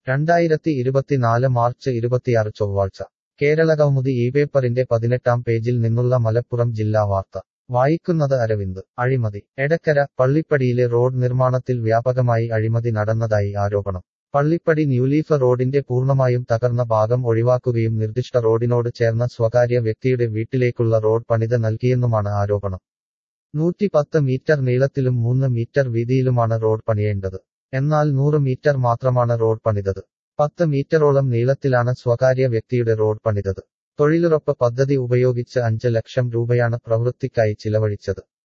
രണ്ടായിരത്തി ഇരുപത്തിനാല് മാർച്ച് ഇരുപത്തിയാറ് ചൊവ്വാഴ്ച കേരള കൗമുദി ഈ പേപ്പറിന്റെ പതിനെട്ടാം പേജിൽ നിന്നുള്ള മലപ്പുറം ജില്ലാ വാർത്ത വായിക്കുന്നത് അരവിന്ദ് അഴിമതി എടക്കര പള്ളിപ്പടിയിലെ റോഡ് നിർമ്മാണത്തിൽ വ്യാപകമായി അഴിമതി നടന്നതായി ആരോപണം പള്ളിപ്പടി ന്യൂലീഫ് റോഡിന്റെ പൂർണ്ണമായും തകർന്ന ഭാഗം ഒഴിവാക്കുകയും നിർദ്ദിഷ്ട റോഡിനോട് ചേർന്ന സ്വകാര്യ വ്യക്തിയുടെ വീട്ടിലേക്കുള്ള റോഡ് പണിത് നൽകിയെന്നുമാണ് ആരോപണം നൂറ്റി പത്ത് മീറ്റർ നീളത്തിലും മൂന്ന് മീറ്റർ വീതിയിലുമാണ് റോഡ് പണിയേണ്ടത് എന്നാൽ നൂറ് മീറ്റർ മാത്രമാണ് റോഡ് പണിതത് പത്ത് മീറ്ററോളം നീളത്തിലാണ് സ്വകാര്യ വ്യക്തിയുടെ റോഡ് പണിതത് തൊഴിലുറപ്പ് പദ്ധതി ഉപയോഗിച്ച് അഞ്ച് ലക്ഷം രൂപയാണ് പ്രവൃത്തിക്കായി ചിലവഴിച്ചത്